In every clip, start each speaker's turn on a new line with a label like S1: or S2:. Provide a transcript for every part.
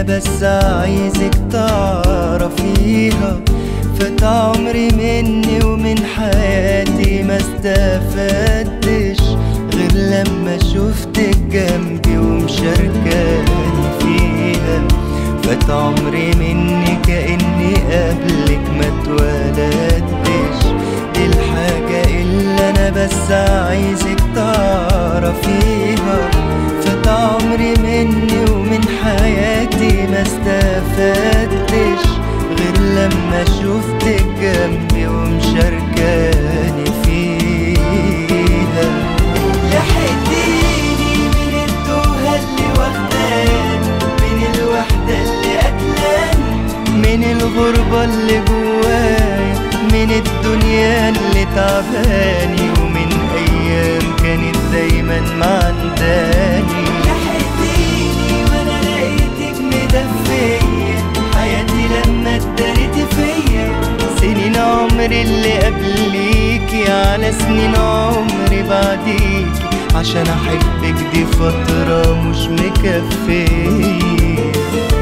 S1: بس عايزك تعرفيها فات عمري مني ومن حياتي ما استفدتش غير لما شفتك جنبي ومشاركاني فيها فات عمري مني كأني قبلك ما اتولدتش دي الحاجة اللي أنا بس عايزك تعرفيها فات عمري مني ومن حياتي ما استفدتش غير لما شفتك جنبي ومشاركاني فيها لحقتيني من التوهة اللي واخداني من الوحدة اللي قتلاني من الغربة اللي جوايا من الدنيا اللي تعباني ومن أيام كانت دايما معنداني لحقتيني وأنا لقيتك مدفية حياتي لما اتدارت فيا سنين عمري اللي قبليكي على سنين عمري بعديكي عشان أحبك دي فترة مش مكفية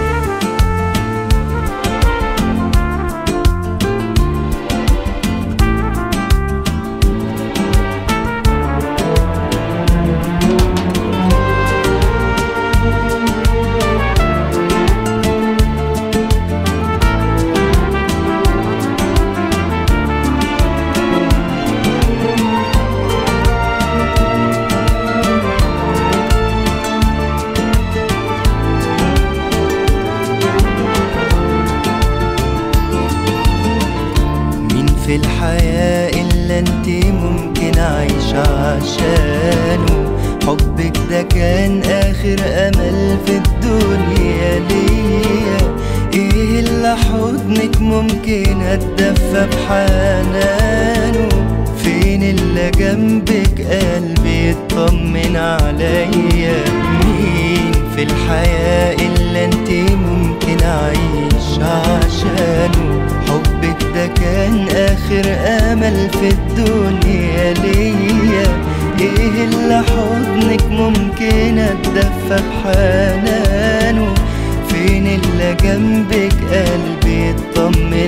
S1: مين في الحياة إلا انت ممكن أعيش عشانه حبك ده كان آخر أمل في الدنيا ليا إيه اللي حضنك ممكن أتدفى بحنانه فين اللي جنبك قلبي يطمن عليا مين في الحياة إلا انت ممكن أعيش عشانه حبك ده كان آخر أمل في الدنيا ليا إيه اللي حضنك ممكن أتدفى بحنانه فين اللي جنبك قلبي يطمن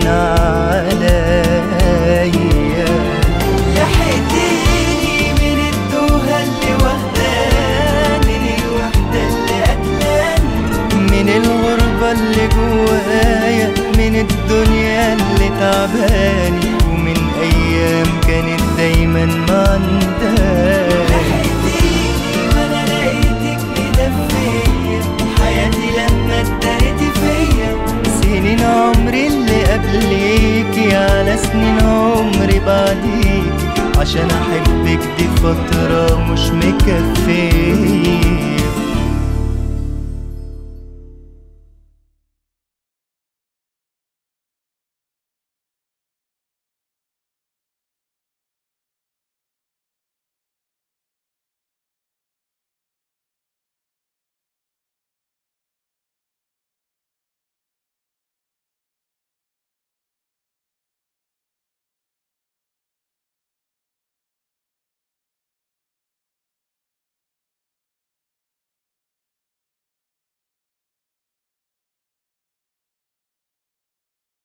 S1: عليا لحقتيني من التوهة اللي واخداني من الوحدة اللي قتلاني من الغربة اللي جوايا من الدنيا اللي تعباني ومن أيام كانت دايما معنداني لحقتيني وأنا لقيتك مدفية حياتي لما اتدارت فيا سنين عمري اللي قبليكي على سنين عمري بعديكي عشان أحبك دي فترة مش مكفية